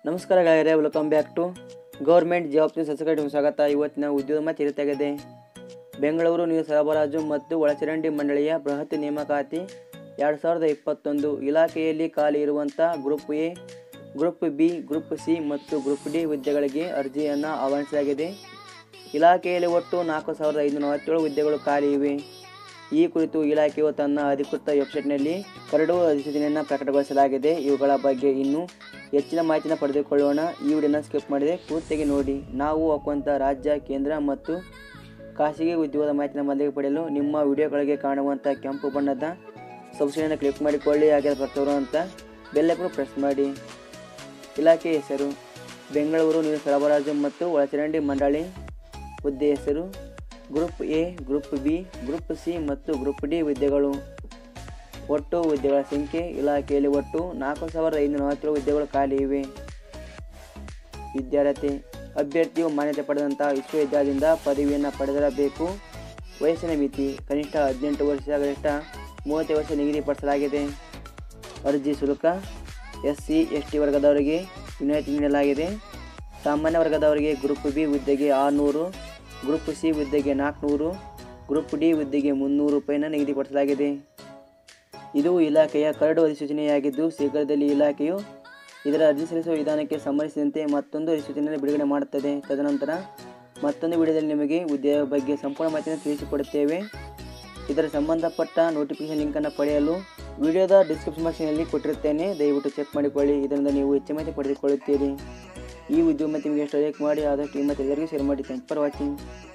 ನಮಸ್ಕಾರ ಗೆಳೆಯರೆ welcome back to government job subscribe ಸ್ವಾಗತ ಇವತ್ತಿನ ಉದ್ಯೋಗ ತಿರುತ್ತಾಗಿದೆ ಬೆಂಗಳೂರು ನೀರು ಸರಬರಾಜು ಮತ್ತು ಒಳಚರಂಡಿ ಮಂಡಳಿಯ ಬೃಹತ್ ನೇಮಕಾತಿ ಎರಡು ಸಾವಿರದ ಇಪ್ಪತ್ತೊಂದು ಇಲಾಖೆಯಲ್ಲಿ ಖಾಲಿ ಇರುವಂಥ group A group B group C ಮತ್ತು ಗ್ರೂಪ್ ಡಿ ಹುದ್ದೆಗಳಿಗೆ ಅರ್ಜಿಯನ್ನು ಆಹ್ವಾನಿಸಲಾಗಿದೆ ಇಲಾಖೆಯಲ್ಲಿ ಒಟ್ಟು ನಾಲ್ಕು ಸಾವಿರದ ಐದುನೂರ ನಲವತ್ತೇಳು ಹುದ್ದೆಗಳು ಖಾಲಿ ಇವೆ ಈ ಕುರಿತು ಇಲಾಖೆಯು ತನ್ನ ಅಧಿಕೃತ ವೆಬ್ಸೈಟ್ನಲ್ಲಿ ಕರಡು ಅಧಿಸೂಚನೆಯನ್ನು ಪ್ರಕಟಗೊಳಿಸಲಾಗಿದೆ ಇವುಗಳ ಬಗ್ಗೆ ಇನ್ನೂ ಹೆಚ್ಚಿನ ಮಾಹಿತಿನ ಪಡೆದುಕೊಳ್ಳೋಣ ಈ ವಿಡಿಯೋನ ಸ್ಕಿಪ್ ಮಾಡಿದೆ ಪೂರ್ತಿಯಾಗಿ ನೋಡಿ ನಾವು ಹಾಕುವಂಥ ರಾಜ್ಯ ಕೇಂದ್ರ ಮತ್ತು ಖಾಸಗಿ ಉದ್ಯೋಗದ ಮಾಹಿತಿನ ಮೊದಲಿಗೆ ಪಡೆಯಲು ನಿಮ್ಮ ವಿಡಿಯೋಗಳಿಗೆ ಕಾಣುವಂಥ ಕೆಂಪು ಬಣ್ಣದ ಸಬ್ಸಿಡಿಯನ್ನು ಕ್ಲಿಕ್ ಮಾಡಿಕೊಳ್ಳಿ ಹಾಗೆ ಬರ್ತರುವಂಥ ಬೆಲ್ಲಕ್ಕೂ ಪ್ರೆಸ್ ಮಾಡಿ ಇಲಾಖೆ ಹೆಸರು ಬೆಂಗಳೂರು ನೀರು ಸರಬರಾಜು ಮತ್ತು ಒಳಚರಂಡಿ ಮಂಡಳಿ ಹುದ್ದೆ ಹೆಸರು group A group B group C ಮತ್ತು ಗ್ರೂಪ್ ಡಿ ಹುದ್ದೆಗಳು ಒಟ್ಟು ಹುದ್ದೆಗಳ ಸಂಖ್ಯೆ ಇಲಾಖೆಯಲ್ಲಿ ಒಟ್ಟು ನಾಲ್ಕು ಸಾವಿರದ ಐನೂರ ನಲವತ್ತೇಳು ಹುದ್ದೆಗಳು ಖಾಲಿ ಇವೆ ವಿದ್ಯಾರ್ಥಿ ಅಭ್ಯರ್ಥಿಯು ಮಾನ್ಯತೆ ಪಡೆದಂಥ ವಿಶ್ವವಿದ್ಯಾಲಯದಿಂದ ಪದವಿಯನ್ನು ಪಡೆದಿರಬೇಕು ವಯಸ್ಸಿನ ಮಿತಿ ಕನಿಷ್ಠ ಹದಿನೆಂಟು ವರ್ಷ ಗರಿಷ್ಠ ಮೂವತ್ತು ವರ್ಷ ನಿಗದಿಪಡಿಸಲಾಗಿದೆ ಅರ್ಜಿ ಶುಲ್ಕ ಎಸ್ ಸಿ ಎಸ್ ಟಿ ವರ್ಗದವರಿಗೆ ವಿನಾಯಿತಿ ನೀಡಲಾಗಿದೆ ಸಾಮಾನ್ಯ ವರ್ಗದವರಿಗೆ ಗ್ರೂಪ್ ಬಿ ಹುದ್ದೆಗೆ ಆರುನೂರು ಗ್ರೂಪ್ ಸಿ ಹುದ್ದೆಗೆ ನಾಲ್ಕುನೂರು ಗ್ರೂಪ್ ಡಿ ಹುದ್ದೆಗೆ ಮುನ್ನೂರು ರೂಪಾಯಿನ ನಿಗದಿಪಡಿಸಲಾಗಿದೆ ಇದು ಇಲಾಖೆಯ ಕರಡು ಅಧಿಸೂಚನೆಯಾಗಿದ್ದು ಶೀಘ್ರದಲ್ಲಿ ಇಲಾಖೆಯು ಇದರ ಅರ್ಜಿ ಸಲ್ಲಿಸುವ ವಿಧಾನಕ್ಕೆ ಸಂಬಂಧಿಸಿದಂತೆ ಮತ್ತೊಂದು ಅಧಿಸೂಚನೆಯನ್ನು ಬಿಡುಗಡೆ ಮಾಡುತ್ತದೆ ತದನಂತರ ಮತ್ತೊಂದು ವಿಡಿಯೋದಲ್ಲಿ ನಿಮಗೆ ಹುದ್ದೆಯ ಬಗ್ಗೆ ಸಂಪೂರ್ಣ ಮಾಹಿತಿಯನ್ನು ತಿಳಿಸಿಕೊಡುತ್ತೇವೆ ಇದರ ಸಂಬಂಧಪಟ್ಟ ನೋಟಿಫಿಕೇಶನ್ ಲಿಂಕನ್ನು ಪಡೆಯಲು ವಿಡಿಯೋದ ಡಿಸ್ಕ್ರಿಪ್ಷನ್ ಬಾಕ್ಸ್ನಲ್ಲಿ ಕೊಟ್ಟಿರುತ್ತೇನೆ ದಯವಿಟ್ಟು ಚೆಕ್ ಮಾಡಿಕೊಳ್ಳಿ ಇದರಿಂದ ನೀವು ಹೆಚ್ಚು ಮಾಹಿತಿ ಪಡೆದುಕೊಳ್ಳುತ್ತೀರಿ ಈ ಉದ್ಯೋಗ ಮತ್ತು ನಿಮಗೆ ಎಷ್ಟು ಲೈಕ್ ಮಾಡಿ ಆದಷ್ಟು ಈ ಮತ್ತು ಎಲ್ಲರಿಗೂ ಶೇರ್ ಮಾಡಿ ಥ್ಯಾಂಕ್ ಫಾರ್ ವಾಚಿಂಗ್